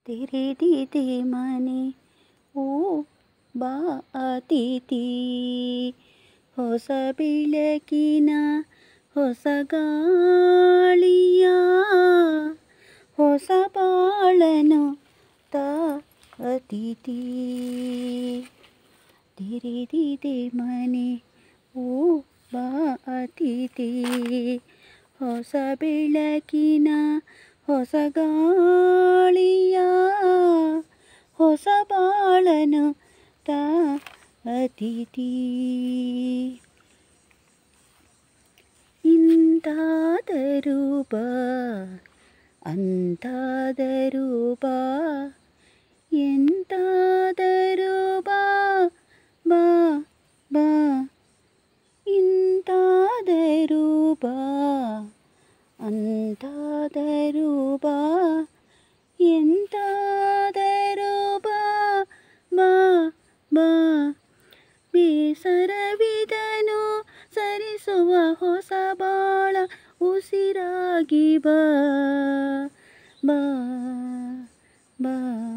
ತೆರೆದಿದೆ ಮನೆ ಓ ಬಾ ಅತಿಥಿ ಹೊಸ ಬೆಳಕಿನ ಹೊಸ ಗಾಳಿಯ ಹೊಸ ಬಾಳನು ತಾ ಅತಿಥಿ ತೆರೆದಿದೆ ಮನೆ ಓ ಬಾ ಅತಿಥಿ ಹೊಸ ಬೆಳಕಿನ ಹೊಸ ಗಾಳಿಯ ಹೊಸ ಬಾಳನು ತಾ ಅತಿಥಿ ಇಂತಾದರೂ ಬಾ ಅಂತಾದರೂ ಬಾ ಎಂತಾದರೂ ಬಾ ಬಾ ಬಾ ಇಂತಾದರೂ ಬಾ ಅಂತಾದರೂ ಬಾ ಎಂತಾದರೂ ಬಾ ಬಾ ಬಾ ಬೇಸರವಿದನು ಸರಿಸುವ ಹೊಸ ಬಾಳ ಉಸಿರಾಗಿ ಬಾ ಬಾ ಬಾ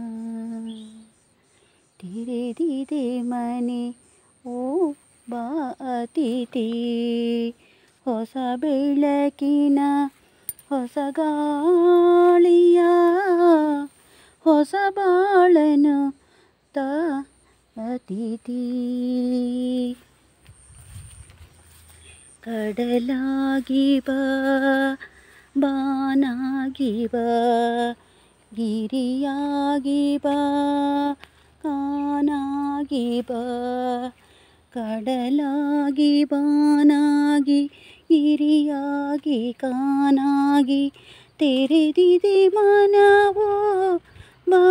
ತೆರೆದಿದೆ ಮನೆ ಓ ಬಾ ಅತಿಥಿ ಹೊಸ ಬೆಳಕಿನ ಹೊಸ ಗಾಳಿಯ ಹೊಸ ಬಾಳನು ತಾ ಅತಿಥಿ ಕಡಲಾಗಿ ಬಾ ಬಾನಾಗಿ ಬಾ ಗಿರಿಯಾಗಿ ಬಾ ಕಾನಾಗಿ ಬಾ ಕಡಲಾಗಿ ಬಾನಾಗಿ ಗಿರಿಯಾಗಿ ಕಾನಾಗಿ ತೆರೆದಿದೆ ಮನವೋ ಬಾ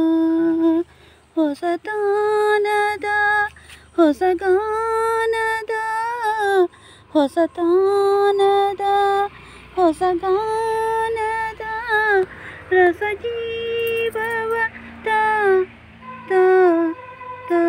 ಹೊಸತಾನದ ಹೊಸಗಾನದ ಹೊಸತಾನದ ಹೊಸಗಾನದ ರಸಜೀವವ ತಾ ತಾ ತಾ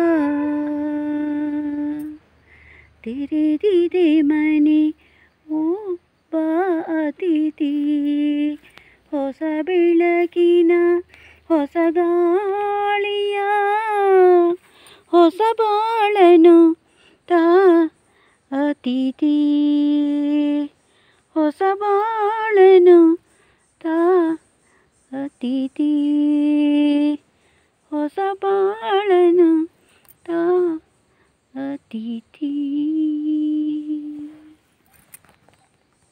ತೆರೆದಿದೆ ಮನೆ ಓ ಬಾ ಅತಿಥಿ ಹೊಸ ಬೆಳಕಿನ ಹೊಸ ಗಾಳಿಯ ಹೊಸ ಬಾಳನು ತಾ ಅತಿಥಿ ಹೊಸ ಬಾಳನು ತಾ ಅತಿಥಿ ಹೊಸ ಬಾಳನು ತಾ ಅತಿಥಿ